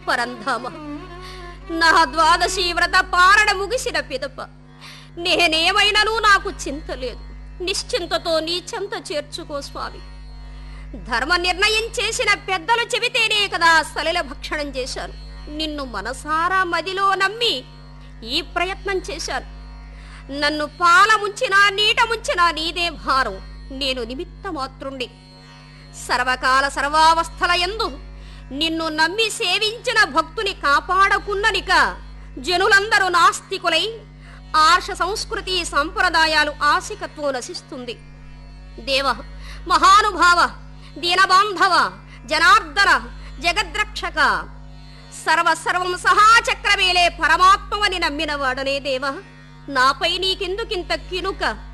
పరంధామ నా ద్వాదశి వ్రత పారణ ముగిసిన పిదప నేనేమైనను నాకు చింత లేదు నిశ్చింతతో నీ చెంత చేర్చుకో స్వామి ధర్మ నిర్ణయం చేసిన పెద్దలు చెబితేనే కదా సలిల భక్షణం చేశాను నిన్ను మనసారా మదిలో నమ్మి ఈ ప్రయత్నం చేశాను నన్ను పాల ముంచినా నీట ముంచినా నీదే భారం నేను నిమిత్త మాత్రుండి సర్వకాల సర్వావస్థల యందు నిన్ను నమ్మి సేవించిన భక్తుని కాపాడకున్ననిక జనులందరూ నాస్తికులై ఆర్ష సంస్కృతి సంప్రదాయాలు ఆసికత్వం నశిస్తుంది దేవ మహానుభావ దీనబాంధవ జనార్దన జగద్రక్షక సర్వ సర్వం సహాచక్రమేలే పరమాత్మవని నమ్మిన వాడనే దేవ నాపై నీకెందుకింత కినుక